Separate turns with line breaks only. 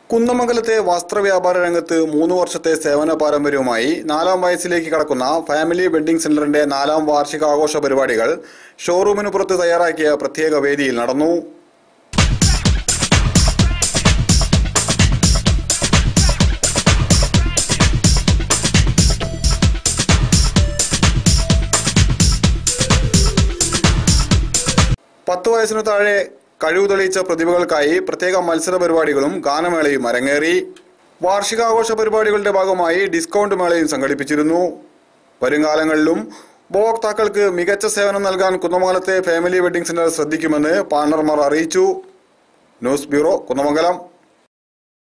കുന്നമംഗലത്തെ വസ്ത്രവ്യാപാര രംഗത്ത് മൂന്ന് വർഷത്തെ സേവന പാരമ്പര്യവുമായി നാലാം വയസ്സിലേക്ക് കടക്കുന്ന ഫാമിലി വെഡ്ഡിംഗ് സെന്ററിന്റെ നാലാം വാർഷികാഘോഷ പരിപാടികൾ ഷോറൂമിന് പുറത്ത് തയ്യാറാക്കിയ പ്രത്യേക വേദിയിൽ നടന്നു പത്ത് വയസ്സിനു താഴെ കഴിവ് തെളിയിച്ച പ്രതിഭകൾക്കായി പ്രത്യേക മത്സര പരിപാടികളും ഗാനമേളയും അരങ്ങേറി വാർഷികാഘോഷ പരിപാടികളുടെ ഭാഗമായി ഡിസ്കൗണ്ട് മേളയും സംഘടിപ്പിച്ചിരുന്നു വരുംകാലങ്ങളിലും ഉപഭോക്താക്കൾക്ക് മികച്ച സേവനം നൽകാൻ കുന്നമംഗലത്തെ ഫാമിലി വെഡ്ഡിംഗ് സെന്റർ ശ്രദ്ധിക്കുമെന്ന് പാർട്ണർമാർ അറിയിച്ചു ന്യൂസ് ബ്യൂറോ കുന്നമംഗലം